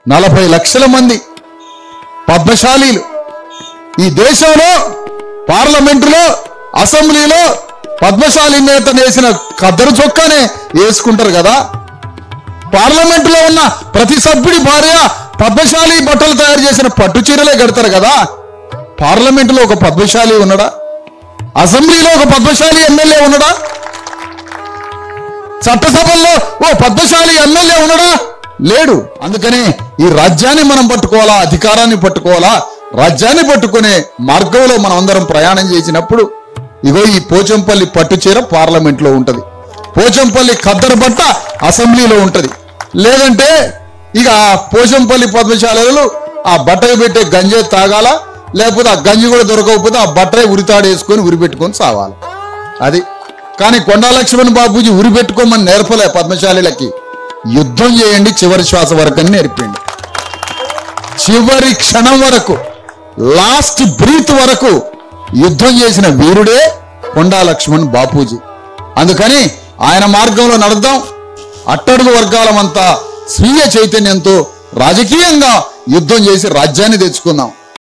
నలభై లక్షల మంది పద్మశాలీలు ఈ దేశంలో పార్లమెంటులో అసెంబ్లీలో పద్మశాలి నేత వేసిన కద్దరు చొక్కానే వేసుకుంటారు కదా పార్లమెంటులో ఉన్న ప్రతి సభ్యుడి భార్య పద్మశాలి బట్టలు తయారు చేసిన పట్టు చీరలే కడతారు కదా పార్లమెంటులో ఒక పద్మశాలి ఉన్నాడా అసెంబ్లీలో ఒక పద్మశాలి ఎమ్మెల్యే ఉన్నాడా చట్టసభల్లో ఓ పద్మశాలి ఎమ్మెల్యే ఉన్నాడా లేడు అందుకనే ఈ రాజ్యాన్ని మనం పట్టుకోవాలా అధికారాన్ని పట్టుకోవాలా రాజ్యాన్ని పట్టుకునే మార్గంలో మనం అందరం ప్రయాణం చేసినప్పుడు ఇగో ఈ పోచంపల్లి పట్టు చీర పార్లమెంట్ లో ఉంటది పోచంపల్లి ఖద్దరు బట్ట అసెంబ్లీలో ఉంటది లేదంటే ఇక ఆ పోచంపల్లి పద్మశాలలో ఆ బట్టకు పెట్టే గంజే తాగాల లేకపోతే ఆ గంజి కూడా దొరకకపోతే ఆ బట్టరే ఉరితాడు వేసుకొని ఉరి పెట్టుకొని సావాలి అది కానీ కొండా లక్ష్మణ్ బాబూజీ ఉరి పెట్టుకోమని నేర్పలే పద్మశాలిలకి యుద్ధం చేయండి చివరి శ్వాస వరకు అని నేర్పిండి చివరి క్షణం వరకు లాస్ట్ బ్రీత్ వరకు యుద్ధం చేసిన వీరుడే కొండా లక్ష్మణ్ బాపూజీ అందుకని ఆయన మార్గంలో నడుద్దాం అట్టడుగు వర్గాలమంతా స్వీయ చైతన్యంతో రాజకీయంగా యుద్ధం చేసి రాజ్యాన్ని తెచ్చుకుందాం